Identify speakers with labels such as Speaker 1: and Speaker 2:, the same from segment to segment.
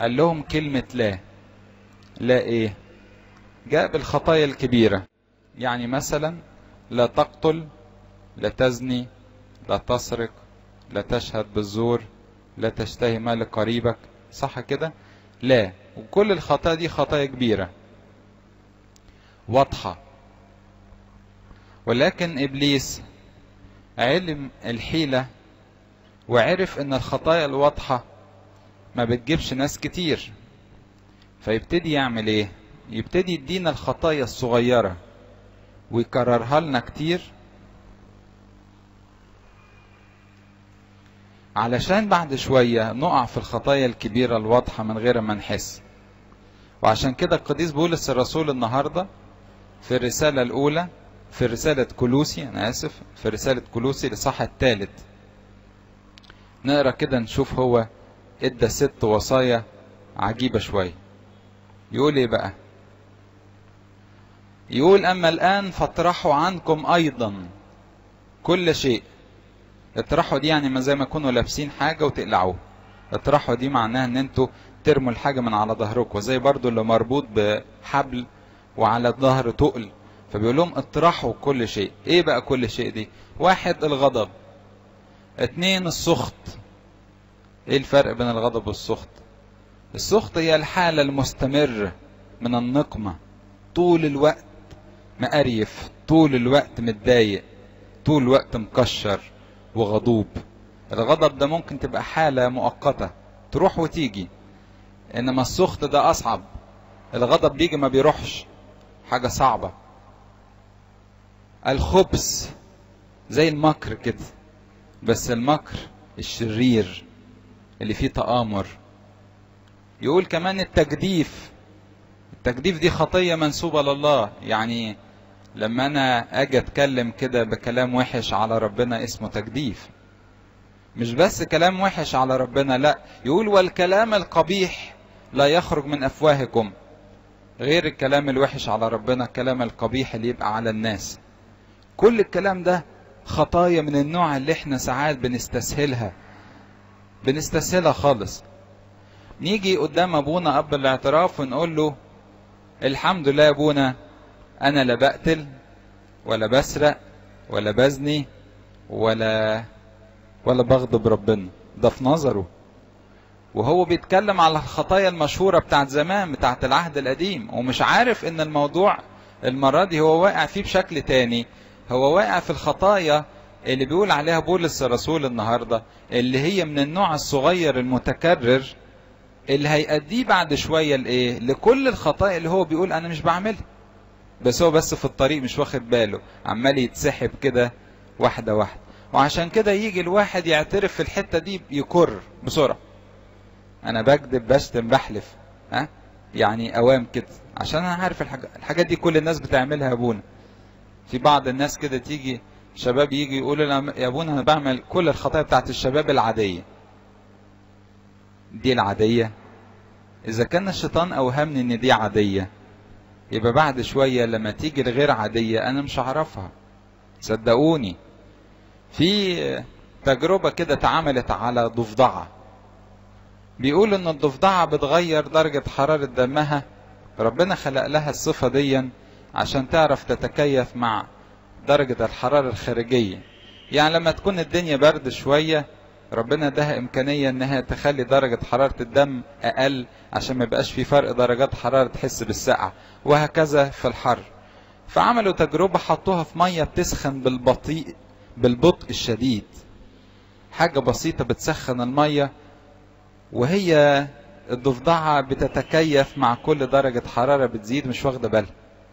Speaker 1: قال لهم كلمة لا لا ايه جاء بالخطايا الكبيرة يعني مثلا لا تقتل لا تزني لا تسرق لا تشهد بالزور لا تشتهي مال قريبك صح كده لا وكل الخطايا دي خطايا كبيرة واضحة ولكن إبليس علم الحيلة وعرف ان الخطايا الواضحة ما بتجيبش ناس كتير فيبتدي يعمل ايه يبتدي يدينا الخطايا الصغيرة ويكررها لنا كتير علشان بعد شوية نقع في الخطايا الكبيرة الواضحة من غير ما نحس وعشان كده القديس بولس الرسول النهاردة في الرسالة الأولى في رسالة كلوسي أنا آسف في رسالة كلوسي الإصحاح الثالث نقرا كده نشوف هو ادى ست وصايا عجيبة شوية يقول ايه بقى يقول اما الان فاطرحوا عنكم ايضا كل شيء اطرحوا دي يعني ما زي ما يكونوا لابسين حاجة وتقلعوها اطرحوا دي معناها ان انتوا ترموا الحاجة من على ظهركم زي برضو اللي مربوط بحبل وعلى الظهر تقل فبيقول لهم اطرحوا كل شيء ايه بقى كل شيء دي واحد الغضب اتنين السخط ايه الفرق بين الغضب والسخط السخط هي الحالة المستمرة من النقمة طول الوقت مقريف طول الوقت متضايق طول الوقت مكشر وغضوب الغضب ده ممكن تبقى حالة مؤقتة تروح وتيجي انما السخط ده اصعب الغضب بيجي ما بيروحش حاجة صعبة الخبث زي المكر كده بس المكر الشرير اللي فيه تآمر يقول كمان التجديف التجديف دي خطية منسوبة لله يعني لما انا اجي اتكلم كده بكلام وحش على ربنا اسمه تجديف مش بس كلام وحش على ربنا لا يقول والكلام القبيح لا يخرج من افواهكم غير الكلام الوحش على ربنا الكلام القبيح اللي يبقى على الناس كل الكلام ده خطايا من النوع اللي احنا ساعات بنستسهلها بنستسهلها خالص نيجي قدام ابونا اب الاعتراف ونقول له الحمد لله يا ابونا انا لا بقتل ولا بسرق ولا بزني ولا ولا بغضب ربنا ده في نظره وهو بيتكلم على الخطايا المشهورة بتاعت زمان بتاعت العهد القديم ومش عارف ان الموضوع المرة دي هو واقع فيه بشكل تاني هو واقع في الخطايا اللي بيقول عليها بولس الرسول النهاردة اللي هي من النوع الصغير المتكرر اللي هيأديه بعد شوية لإيه لكل الخطايا اللي هو بيقول أنا مش بعملها بس هو بس في الطريق مش واخد باله عمال يتسحب كده واحدة واحدة وعشان كده يجي الواحد يعترف في الحتة دي يكر بسرعة أنا بكذب بشتم بحلف ها يعني أوام كده عشان أنا عارف الحاجة الحاجات دي كل الناس بتعملها يا أبونا في بعض الناس كده تيجي شباب يجي يقول لنا يا ابونا انا بعمل كل الخطايا بتاعت الشباب العاديه دي العاديه اذا كان الشيطان اوهمني ان دي عاديه يبقى بعد شويه لما تيجي الغير عاديه انا مش هعرفها صدقوني في تجربه كده اتعملت على ضفدعه بيقول ان الضفدعه بتغير درجه حراره دمها ربنا خلق لها الصفه دي عشان تعرف تتكيف مع درجة الحرارة الخارجية يعني لما تكون الدنيا برد شوية ربنا اداها إمكانية إنها تخلي درجة حرارة الدم أقل عشان ما يبقاش في فرق درجات حرارة تحس بالسقعة وهكذا في الحر فعملوا تجربة حطوها في مية بتسخن بالبطيء بالبطء الشديد حاجة بسيطة بتسخن المية وهي الضفدعة بتتكيف مع كل درجة حرارة بتزيد مش واخدة بالها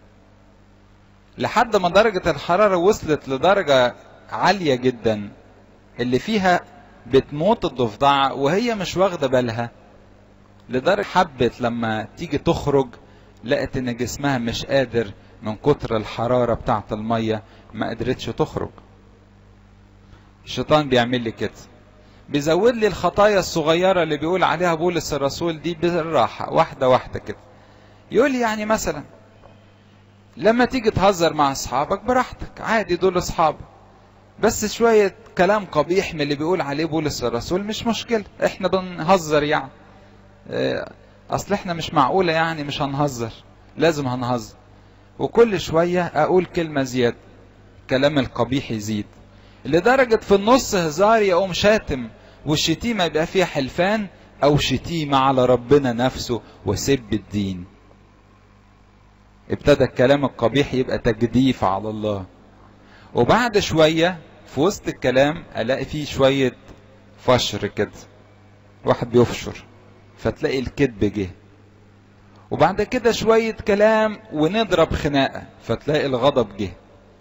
Speaker 1: لحد ما درجة الحرارة وصلت لدرجة عالية جدا اللي فيها بتموت الضفدعة وهي مش واخدة بالها لدرجة حبت لما تيجي تخرج لقت ان جسمها مش قادر من كتر الحرارة بتاعة المية ما قدرتش تخرج الشيطان بيعمل لي كده بيزود لي الخطايا الصغيرة اللي بيقول عليها بولس الرسول دي بالراحة واحدة واحدة كده يقول لي يعني مثلا لما تيجي تهزر مع اصحابك براحتك عادي دول اصحابك بس شوية كلام قبيح من اللي بيقول عليه بولس الرسول مش مشكلة احنا بنهزر يعني اه اصل احنا مش معقولة يعني مش هنهزر لازم هنهزر وكل شوية اقول كلمة زيادة كلام القبيح يزيد لدرجة في النص هزار يقوم شاتم والشتيمة يبقى فيها حلفان او شتيمة على ربنا نفسه وسب الدين ابتدى الكلام القبيح يبقى تجديف على الله وبعد شوية في وسط الكلام الاقي فيه شوية فشر كده واحد بيفشر فتلاقي الكذب جه وبعد كده شوية كلام ونضرب خناقة فتلاقي الغضب جه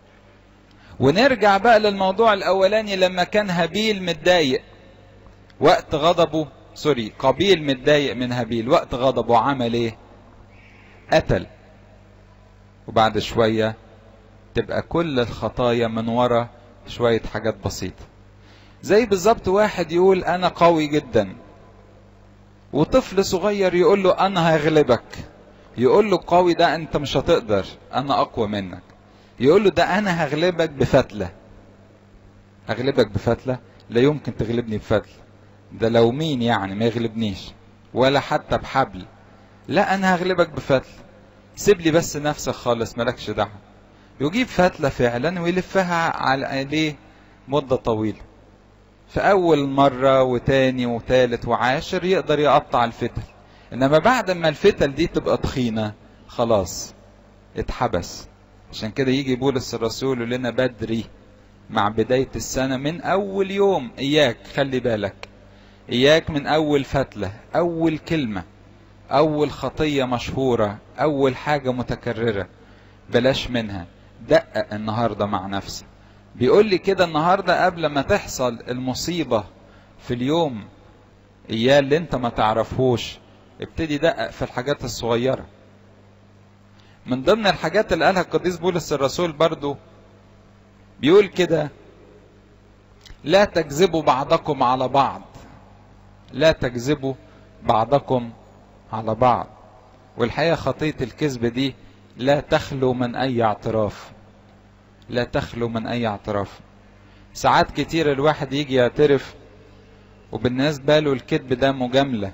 Speaker 1: ونرجع بقى للموضوع الاولاني لما كان هابيل متضايق وقت غضبه سوري قابيل متضايق من هابيل وقت غضبه عمل ايه قتل وبعد شوية تبقى كل الخطايا من ورا شوية حاجات بسيطة زي بالظبط واحد يقول انا قوي جدا وطفل صغير يقول له انا هغلبك يقول له قوي ده انت مش هتقدر انا اقوى منك يقول له ده انا هغلبك بفتلة هغلبك بفتلة لا يمكن تغلبني بفتلة ده لو مين يعني ما يغلبنيش ولا حتى بحبل لا انا هغلبك بفتلة سيب لي بس نفسك خالص مالكش دعوه يجيب فتلة فعلا ويلفها على ايديه مدة طويلة في أول مرة وتاني وتالت وعاشر يقدر يقطع الفتل إنما بعد ما الفتل دي تبقى تخينة خلاص اتحبس عشان كده يجي بولس الرسول يقول لنا بدري مع بداية السنة من أول يوم إياك خلي بالك إياك من أول فتلة أول كلمة أول خطية مشهورة أول حاجة متكررة بلاش منها دقق النهاردة مع نفسك بيقول لي كده النهاردة قبل ما تحصل المصيبة في اليوم إياه اللي انت ما تعرفهوش ابتدي دقق في الحاجات الصغيرة من ضمن الحاجات اللي قالها القديس بولس الرسول برضو بيقول كده لا تكذبوا بعضكم على بعض لا تكذبوا بعضكم على بعض والحقيقة خطية الكذب دي لا تخلو من أي اعتراف لا تخلو من أي اعتراف ساعات كتير الواحد يجي يعترف وبالنسبة له الكذب ده مجاملة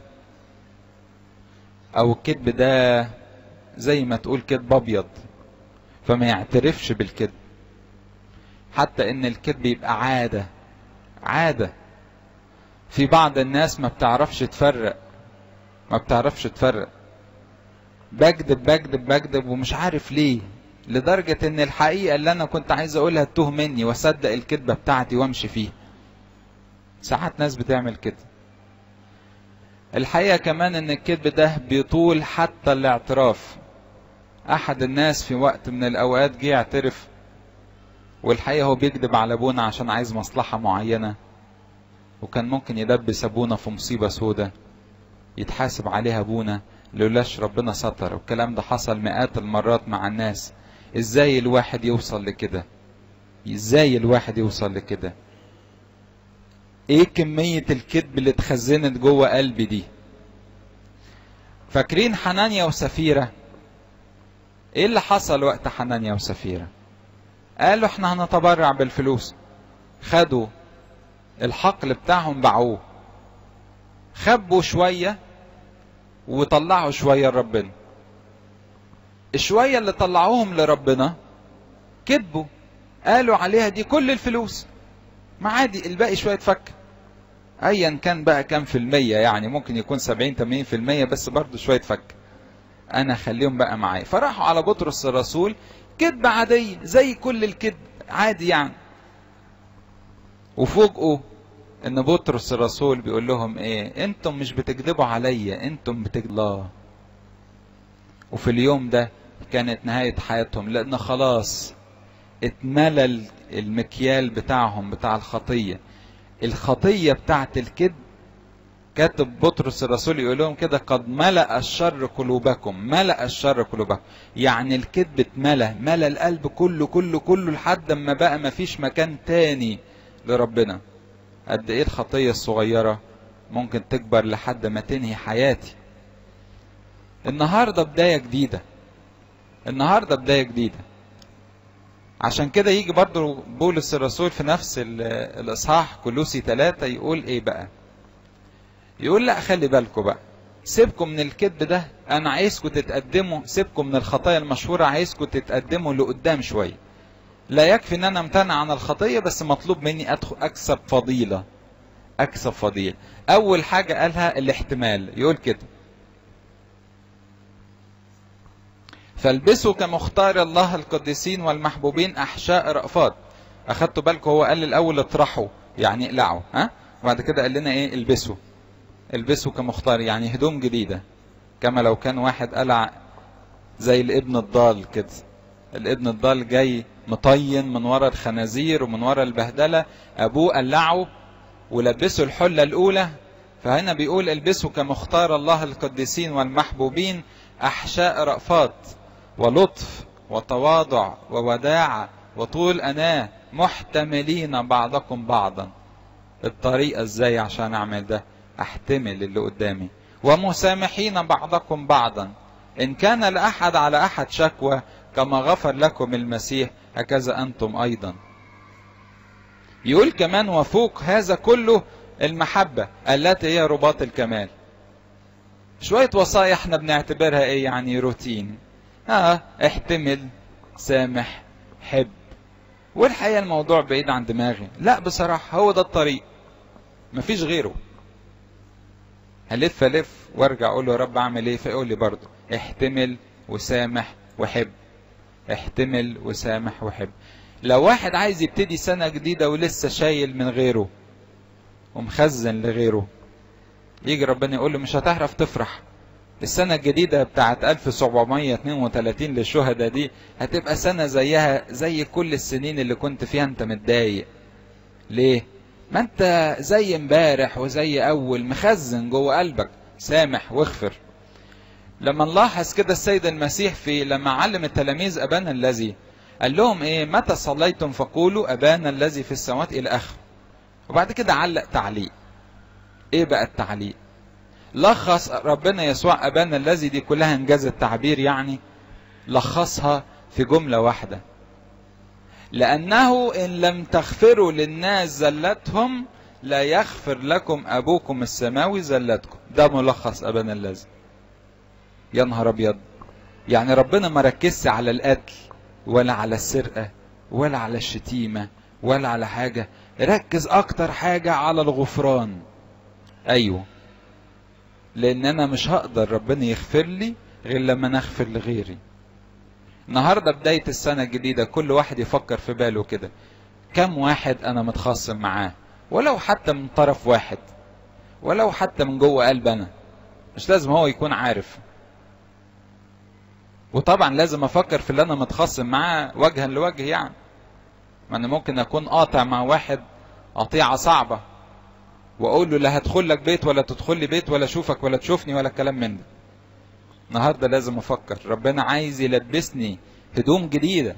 Speaker 1: أو الكذب ده زي ما تقول كذب أبيض فما يعترفش بالكذب حتى إن الكذب يبقى عادة عادة في بعض الناس ما بتعرفش تفرق ما بتعرفش تفرق بكذب بكذب بكذب ومش عارف ليه لدرجة ان الحقيقة اللي انا كنت عايز اقولها تتوه مني واصدق الكذبة بتاعتي وامشي فيها ساعات ناس بتعمل كده الحقيقة كمان ان الكذب ده بيطول حتى الاعتراف احد الناس في وقت من الاوقات جه يعترف والحقيقة هو بيكذب على ابونا عشان عايز مصلحة معينة وكان ممكن يدبس ابونا في مصيبة سودة يتحاسب عليها ابونا لولاش ربنا ستر والكلام ده حصل مئات المرات مع الناس ازاي الواحد يوصل لكده ازاي الواحد يوصل لكده ايه كمية الكذب اللي اتخزنت جوه قلبي دي فاكرين حنانيا وسفيرة ايه اللي حصل وقت حنانيا وسفيرة قالوا احنا هنتبرع بالفلوس خدوا الحقل بتاعهم باعوه خبوا شوية وطلعوا شوية لربنا الشوية اللي طلعوهم لربنا كذبوا قالوا عليها دي كل الفلوس ما عادي الباقي شوية فك ايا كان بقى كام في المية يعني ممكن يكون سبعين تمانين في المية بس برضو شوية فك انا خليهم بقى معايا فراحوا على بطرس الرسول كذبة عادية زي كل الكذب عادي يعني وفوجئوا ان بطرس الرسول بيقول لهم ايه انتم مش بتكذبوا عليا انتم بتكذبوا الله وفي اليوم ده كانت نهاية حياتهم لان خلاص اتملى المكيال بتاعهم بتاع الخطية الخطية بتاعت الكذب كاتب بطرس الرسول يقول لهم كده قد ملأ الشر قلوبكم ملأ الشر قلوبكم يعني الكذب اتملى ملأ القلب كله كله كله لحد ما بقى ما فيش مكان تاني لربنا قد ايه الخطية الصغيرة ممكن تكبر لحد ما تنهي حياتي النهاردة بداية جديدة النهاردة بداية جديدة عشان كده يجي برضو بولس الرسول في نفس الإصحاح كلوسي ثلاثة يقول إيه بقى يقول لا خلي بالكم بقى سيبكم من الكذب ده انا عايزكم تتقدموا سيبكم من الخطايا المشهورة عايزكم تتقدموا لقدام شوية لا يكفي ان انا امتنع عن الخطية بس مطلوب مني ادخل اكسب فضيلة اكسب فضيلة اول حاجة قالها الاحتمال يقول كده فالبسوا كمختار الله القديسين والمحبوبين احشاء رأفات اخدتوا بالكم هو قال الاول اطرحوا يعني اقلعوا ها وبعد كده قال لنا ايه البسوا البسوا كمختار يعني هدوم جديدة كما لو كان واحد قلع زي الابن الضال كده الابن الضال جاي مطين من ورا الخنازير ومن ورا البهدلة ابوه قلعه ولبسه الحلة الاولى فهنا بيقول البسوا كمختار الله القديسين والمحبوبين احشاء رأفات ولطف وتواضع ووداعة وطول أناة محتملين بعضكم بعضا الطريقة ازاي عشان اعمل ده احتمل اللي قدامي ومسامحين بعضكم بعضا ان كان لاحد على احد شكوى كما غفر لكم المسيح هكذا انتم ايضا يقول كمان وفوق هذا كله المحبة التي هي رباط الكمال شوية وصايا احنا بنعتبرها ايه يعني روتين اه احتمل سامح حب والحقيقة الموضوع بعيد عن دماغي لا بصراحة هو ده الطريق مفيش غيره هلف الف وارجع اقول له يا رب اعمل ايه فيقول لي برضه احتمل وسامح وحب احتمل وسامح وحب لو واحد عايز يبتدي سنة جديدة ولسه شايل من غيره ومخزن لغيره يجي ربنا يقول له مش هتعرف تفرح السنة الجديدة بتاعت 1732 للشهداء دي هتبقى سنة زيها زي كل السنين اللي كنت فيها انت متضايق ليه؟ ما انت زي امبارح وزي اول مخزن جوه قلبك سامح واغفر لما نلاحظ كده السيد المسيح في لما علم التلاميذ ابانا الذي قال لهم ايه متى صليتم فقولوا ابانا الذي في السماوات الى اخره وبعد كده علق تعليق ايه بقى التعليق لخص ربنا يسوع ابانا الذي دي كلها انجاز التعبير يعني لخصها في جمله واحده لانه ان لم تغفروا للناس زلتهم لا يغفر لكم ابوكم السماوي زلتكم ده ملخص ابانا الذي يا نهار ابيض يعني ربنا ما ركزش على القتل ولا على السرقه ولا على الشتيمه ولا على حاجه ركز اكتر حاجه على الغفران ايوه لان انا مش هقدر ربنا يغفر لي غير لما نغفر لغيري النهارده بدايه السنه الجديده كل واحد يفكر في باله كده كم واحد انا متخاصم معاه ولو حتى من طرف واحد ولو حتى من جوه قلب انا مش لازم هو يكون عارف وطبعا لازم افكر في اللي انا متخاصم معاه وجها لوجه يعني ما انا ممكن اكون قاطع مع واحد قطيعه صعبه واقول له لا هدخل لك بيت ولا تدخل لي بيت ولا اشوفك ولا تشوفني ولا الكلام من ده النهارده لازم افكر ربنا عايز يلبسني هدوم جديده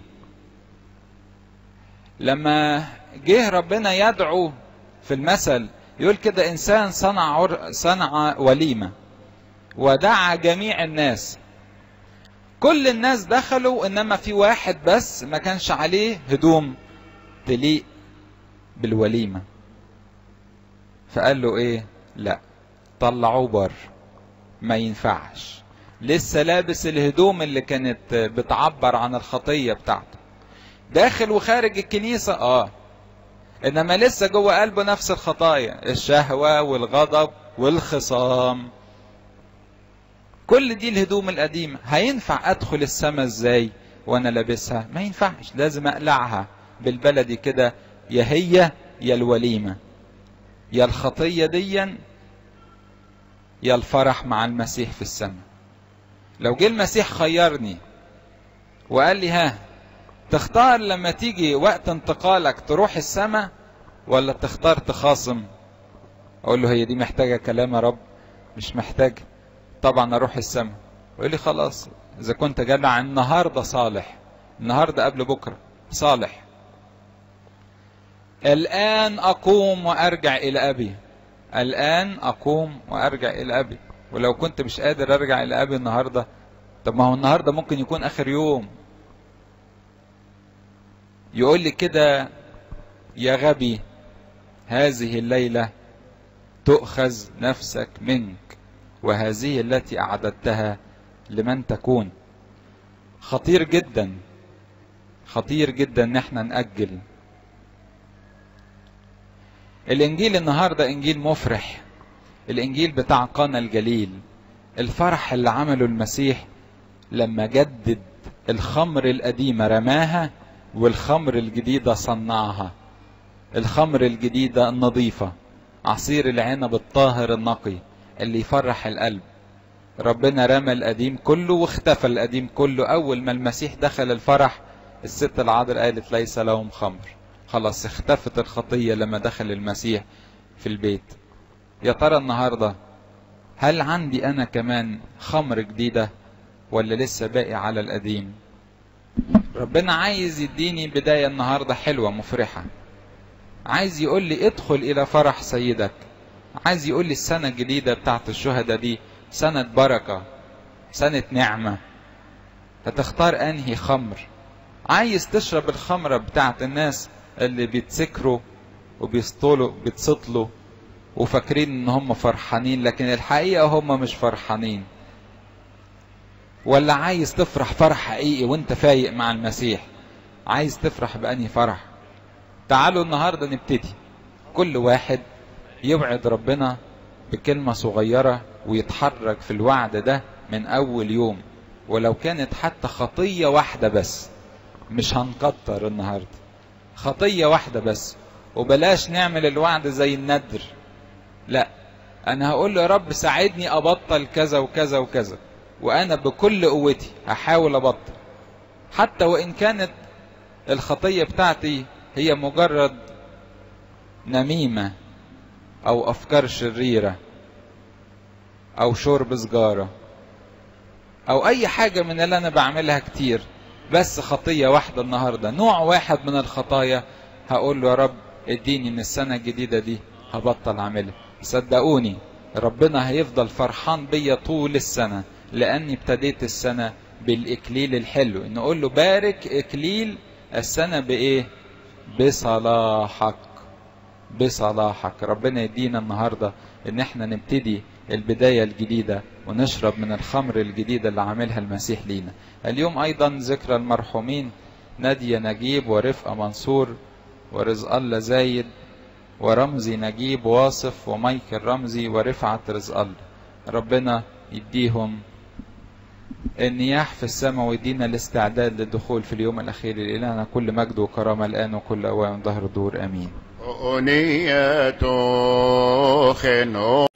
Speaker 1: لما جه ربنا يدعو في المثل يقول كده انسان صنع عر... صنع وليمه ودعا جميع الناس كل الناس دخلوا انما في واحد بس ما كانش عليه هدوم تليق بالوليمه فقال له ايه لا طلعوه بر ما ينفعش لسه لابس الهدوم اللي كانت بتعبر عن الخطيه بتاعته داخل وخارج الكنيسه اه انما لسه جوه قلبه نفس الخطايا الشهوه والغضب والخصام كل دي الهدوم القديمه هينفع ادخل السماء ازاي وانا لابسها ما ينفعش لازم اقلعها بالبلدي كده يا هي يا الوليمه يا الخطية ديا يا الفرح مع المسيح في السماء لو جه المسيح خيرني وقال لي ها تختار لما تيجي وقت انتقالك تروح السماء ولا تختار تخاصم اقول له هي دي محتاجة كلام يا رب مش محتاج طبعا اروح السماء ويقول لي خلاص اذا كنت جدع النهارده صالح النهارده قبل بكره صالح الآن أقوم وأرجع إلى أبي الآن أقوم وأرجع إلى أبي ولو كنت مش قادر أرجع إلى أبي النهاردة طب ما هو النهاردة ممكن يكون آخر يوم يقول لي كده يا غبي هذه الليلة تؤخذ نفسك منك وهذه التي أعددتها لمن تكون خطير جدا خطير جدا ان احنا نأجل الانجيل النهاردة انجيل مفرح الانجيل بتاع قانا الجليل الفرح اللي عمله المسيح لما جدد الخمر القديمة رماها والخمر الجديدة صنعها الخمر الجديدة النظيفة عصير العنب الطاهر النقي اللي يفرح القلب ربنا رمى القديم كله واختفى القديم كله اول ما المسيح دخل الفرح الست العذراء قالت ليس لهم خمر خلاص اختفت الخطيه لما دخل المسيح في البيت يا ترى النهارده هل عندي انا كمان خمر جديده ولا لسه باقي على القديم ربنا عايز يديني بدايه النهارده حلوه مفرحه عايز يقول لي ادخل الى فرح سيدك عايز يقول لي السنه الجديده بتاعت الشهداء دي سنة بركة سنة نعمة هتختار انهي خمر عايز تشرب الخمرة بتاعت الناس اللي بيتسكروا وبيسطلوا بيتسطلوا وفاكرين ان هم فرحانين لكن الحقيقة هم مش فرحانين ولا عايز تفرح فرح حقيقي وانت فايق مع المسيح عايز تفرح بأنهي فرح تعالوا النهاردة نبتدي كل واحد يوعد ربنا بكلمة صغيرة ويتحرك في الوعد ده من أول يوم ولو كانت حتى خطية واحدة بس مش هنكتر النهاردة خطية واحدة بس وبلاش نعمل الوعد زي الندر لا أنا هقول له يا رب ساعدني أبطل كذا وكذا وكذا وأنا بكل قوتي هحاول أبطل حتى وإن كانت الخطية بتاعتي هي مجرد نميمة أو أفكار شريرة او شرب سجارة او اي حاجة من اللي انا بعملها كتير بس خطية واحدة النهاردة نوع واحد من الخطايا هقول له يا رب اديني من السنة الجديدة دي هبطل اعملها صدقوني ربنا هيفضل فرحان بيا طول السنة لاني ابتديت السنة بالاكليل الحلو نقول له بارك اكليل السنة بايه بصلاحك بصلاحك ربنا يدينا النهاردة ان احنا نبتدي البداية الجديدة ونشرب من الخمر الجديدة اللي عاملها المسيح لينا اليوم ايضا ذكرى المرحومين نادية نجيب ورفقة منصور ورزق الله زايد ورمزي نجيب واصف ومايكل رمزي ورفعت رزق الله ربنا يديهم النياح في السماء ويدينا الاستعداد للدخول في اليوم الأخير لإلهنا كل مجد وكرامة الآن وكل أوان ظهر دور أمين
Speaker 2: أنية خنو